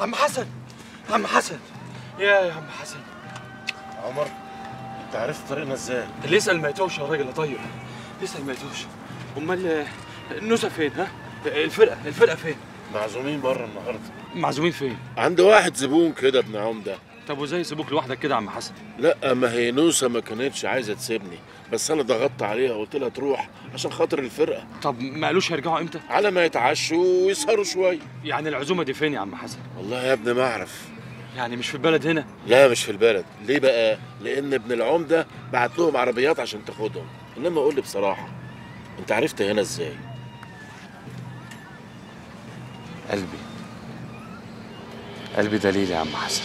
عم حسن عم حسن يا يا عم حسن عمر انت عرفت طريقنا ازاي؟ اللي يسأل ما يتوش يا راجل يا طيب يسأل ما يتوش امال آه، النوسة فين ها الفرقة الفرقة فين معزومين بره النهارده معزومين فين عند واحد زبون كده ابن عمده طب وازاي يسيبوك لوحدك كده يا عم حسن لا ما هي نوسه ما كانتش عايزه تسيبني بس انا ضغطت عليها وقلت لها تروح عشان خاطر الفرقه طب ما قالوش هيرجعوا امتى على ما يتعشوا ويسهروا شويه يعني العزومة دي فين يا عم حسن والله يا ابني ما اعرف يعني مش في البلد هنا لا مش في البلد ليه بقى لان ابن العمده بعت لهم عربيات عشان تاخدهم انما قول لي بصراحه انت عرفت هنا ازاي قلبي قلبي دليل يا عم حسن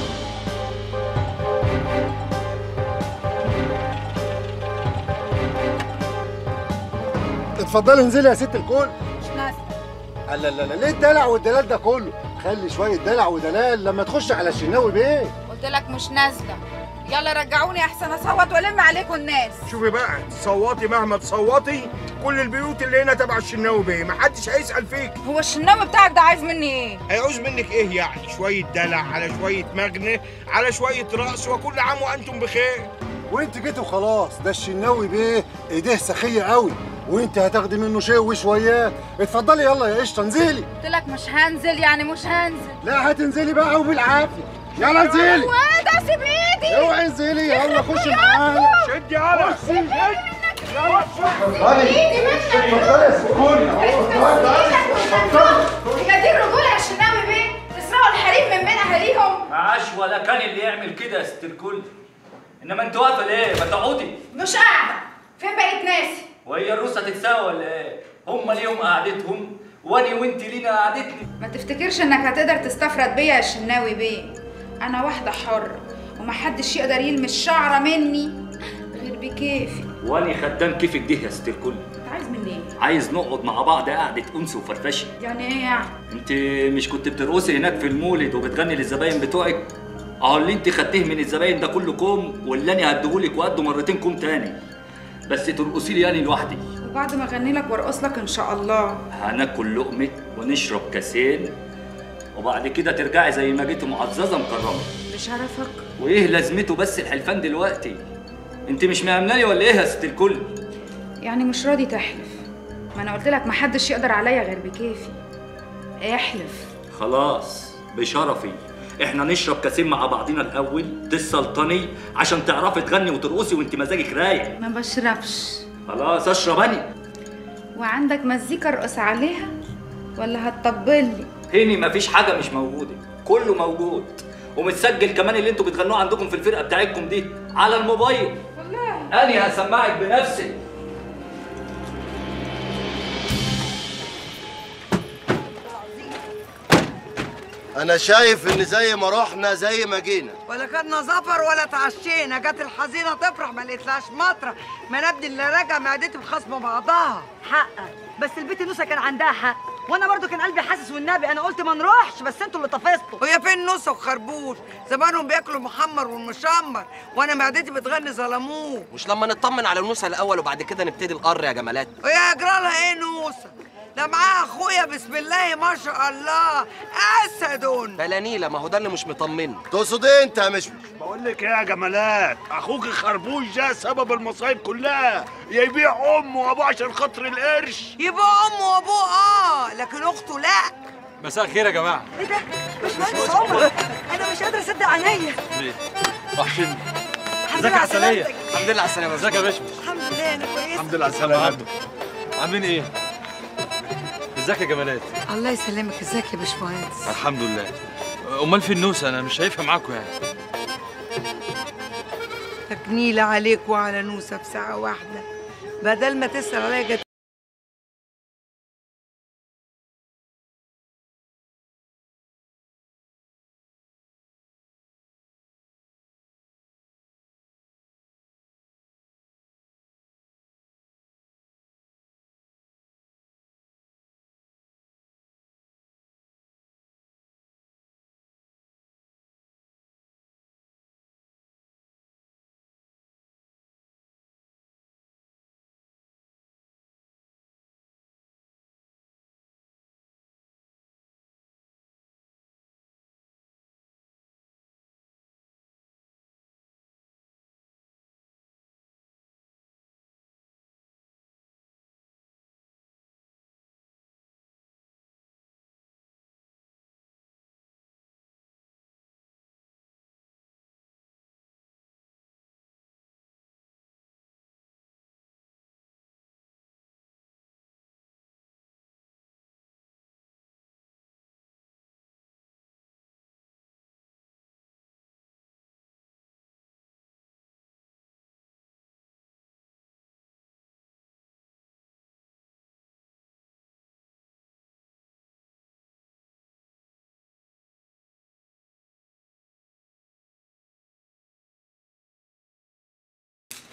اتفضلي انزلي يا ست الكل مش نازله لا لا لا ليه الدلع والدلال ده كله خلي شويه دلع ودلال لما تخش على الشناوي بيه قلت لك مش نازله يلا رجعوني احسن اصوت والم عليكم الناس شوفي بقى تصوتي مهما تصوتي كل البيوت اللي هنا تبع الشناوي بيه محدش هيسأل فيك هو الشناوي بتاعك ده عايز مني ايه هيعوز منك ايه يعني شوية دلع على شوية مغنى على شوية رقص وكل عام وانتم بخير وانت جيت وخلاص ده الشناوي بيه ايديه سخيه قوي وانت هتاخدي منه شيء وشويات اتفضلي يلا يا قشطه انزلي قلت لك مش هنزل يعني مش هنزل لا هتنزلي بقى وبالعافيه يلا انزلي واد اسيب ايدي اوعي انزلي يلا خشي معانا شد على اتفضلي ايدي منك اتفضلي يا ست الكل هي دي الرجوله يا شناوي بيه تسرقوا الحريم من بين اهاليهم معاش ولا كان اللي يعمل كده يا ست الكل انما انت واقفه ليه ما تقعدي مش قاعده فين بقيت ناسي وهي الروس هتتساوى ولا ايه هم ليهم قعدتهم واني وانت لينا قعدتنا ما تفتكرش انك هتقدر تستفرد بيا يا شناوي بيه انا واحده حره ومحدش يقدر يلمس شعره مني غير بكيفي واني خدام كيفك دي يا ست الكل انت عايز مني ايه عايز نقعد مع بعض قعده انس وفرفشه يعني ايه يعني انت مش كنت بترقصي هناك في المولد وبتغني للزباين بتوعك اهو اللي انت خدتيه من الزباين ده كله كوم واللي انا هديهولك وقده مرتين كوم تاني بس ترقصي لي يعني لوحدي وبعد ما اغني لك وارقص لك ان شاء الله هناكل لقمه ونشرب كاسين وبعد كده ترجعي زي ما جيتي معززه مكرمه بشرفك وايه لازمته بس الحلفان دلوقتي انت مش مأمنة لي ولا ايه يا ست الكل يعني مش راضي تحلف ما انا قلت لك محدش يقدر عليا غير بكيفي احلف خلاص بشرفي احنا نشرب كاسين مع بعضينا الاول تسلطني عشان تعرفي تغني وترقصي وانت مزاجك رايق ما بشربش خلاص اشرب اني وعندك مزيكا ارقص عليها ولا هتطبلي هني مفيش حاجه مش موجوده كله موجود ومتسجل كمان اللي انتوا بتغنوه عندكم في الفرقه بتاعتكم دي على الموبايل والله اني هسمعك بنفسي انا شايف ان زي ما رحنا زي ما جينا ولا كنا زفر ولا تعشينا جت الحزينه تفرح ما لقيتلهاش مطرح ما نبدي اللي راجع معدتي بخصم بعضها حقك بس البت نوسه كان عندها حق وانا برضو كان قلبي حاسس والنبي انا قلت ما نروحش بس انتوا اللي طفستوا وهي فين نص وخربوش زمانهم بياكلوا محمر والمشمر وانا معدتي بتغني ظلموه مش لما نطمن على نوسة الأول وبعد كده نبتدي القر يا جمالات وهي اجرالها ايه نوسه ده معاها اخويا بسم الله ما شاء الله اسد بلا نيلة ما هو ده اللي مش مطمن تقصد ايه انت يا مشمش بقول لك ايه يا جمالات اخوك خربوش ده سبب المصايب كلها يا يبيع امه وابوه عشان خاطر القرش يبقى امه وابوه اه لكن اخته لا مساء الخير يا جماعه ايه ده مش مهندس عمر انا مش قادره اصدق عينيا ليه وحشني الحمد ازيك لله يا عسليه سلامتك. الحمد لله على السلامة ازيك يا باشا الحمد لله انا كويسه الحمد لله على السلامه عاملين ايه ازيك يا جمالات الله يسلمك ازيك يا باشمهندس الحمد لله امال في النوسه انا مش شايفها معاكم يعني تكنيلة عليك وعلى نوسة في ساعة واحدة بدل ما تسأل عليا جت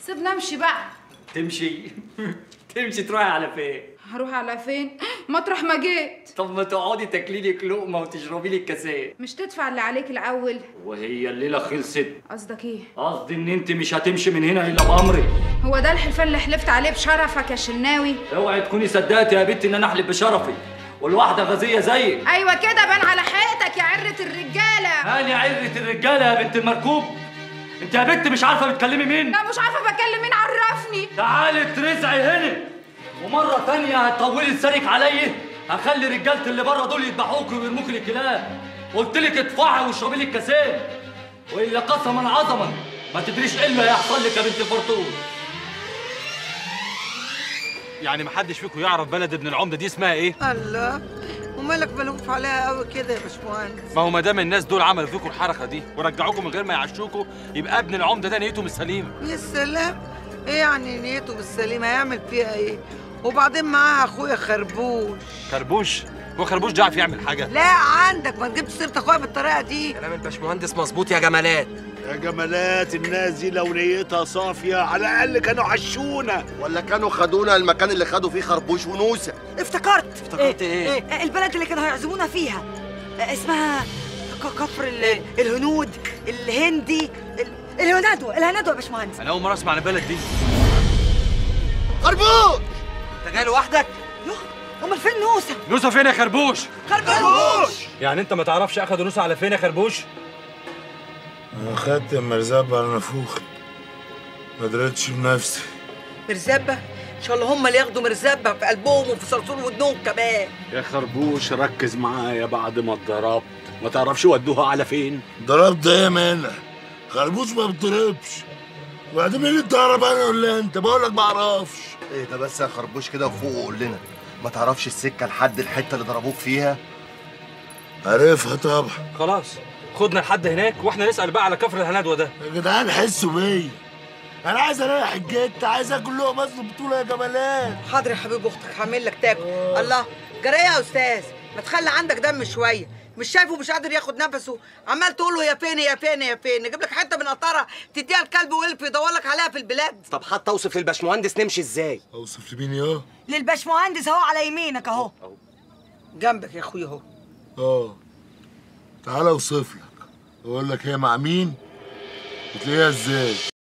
سيبنا امشي بقى تمشي تمشي تروحي على فين هروح على فين مطرح ما جيت طب ما تقعدي تاكلي لك لقمه وتشربي لك كاسات مش تدفع اللي عليك الاول وهي الليله خلصت قصدك ايه قصدي ان انت مش هتمشي من هنا الا بامري هو ده الحلفان اللي حلفت عليه بشرفك يا شناوي اوعي تكوني صدقتي يا بنتي ان انا احلف بشرفي والواحده غازيه زيك ايوه كده بان على حقيقتك يا عرة الرجاله هاني عرة الرجاله يا بنت المركوب انت يا بنت مش عارفه بتكلمي مين لا مش عارفه بكلم مين عرفني تعالي ترزعي هنا ومره تانية هتطولي لسانك عليا هخلي رجاله اللي بره دول يذبحوك ويرموك للكلاب قلت لك ادفعي واشربي لك كاسين والا قسما عظما ما تدريش ايه اللي هيحصل لك يا بنت الفرطوط يعني محدش فيكم يعرف بلد ابن العمده دي اسمها ايه الله ومالك ملهوف عليها قوي كده يا باشمهندس ما هو ما دام الناس دول عملوا فيكم الحركه دي ورجعوكم من غير ما يعشوكوا يبقى ابن العمده ده نيته مش سليمه يا سلام ايه يعني نيته بالسليمه هيعمل فيها ايه وبعدين معاها اخويا خربوش خربوش هو خربوش ده عارف يعمل حاجه لا عندك ما تجيبش سيره اخويا بالطريقه دي كلام الباشمهندس مظبوط يا جمالات يا جمالات الناس دي لو نيتها صافيه على الاقل كانوا عشونا ولا كانوا خدونا المكان اللي خدوا فيه خربوش ونوسه افتكرت افتكرت ايه؟ إيه؟ البلد اللي كانوا هيعزمونا فيها آه، اسمها ك- كفر ال- الهنود الهندي ال- الهندو الهندو يا باشمهندس انا اول مره اسمع عن البلد دي خربوش انت جاي لوحدك؟ يوه امال فين نوسه نوسه فين يا خربوش خربوش يعني انت ما تعرفش اخدوا نوسه على فين يا خربوش انا خدت المرزبة على نافوخ ما دريتش بنفسي مرزبه ان شاء الله هم اللي ياخدوا مرزبه في قلبهم وفي صرصور ودنهم كمان يا خربوش ركز معايا بعد ما اتضربت ما تعرفش ودوها على فين ضربت ايه مانا خربوش ما بتضربش وبعدين مين اللي اتضرب انا ولا انت بقول لك ما اعرفش ايه ده بس يا خربوش كده وفوق وقول لنا ما تعرفش السكه لحد الحته اللي ضربوك فيها عارفها طبعا خلاص خدنا لحد هناك واحنا نسال بقى على كفر الهندوه ده يا جدعان حسوا بيا انا عايز اريح الجت عايز اكل لقمه بس بطوله يا جمالات حاضر يا حبيب اختك هعمل لك تاكل الله جرى يا استاذ ما تخلي عندك دم شويه مش شايفه مش قادر ياخد نفسه عمال تقول له يا فين يا فين يا فين نجيب لك حته من قطره تديها الكلب ويلف يدور لك عليها في البلاد طب حتى اوصف للباشمهندس نمشي ازاي؟ اوصف لمين يا للباشمهندس اهو على يمينك اهو جنبك يا اخويا اهو اه تعالى اوصف لك اقول لك هي مع مين وتلاقيها ازاي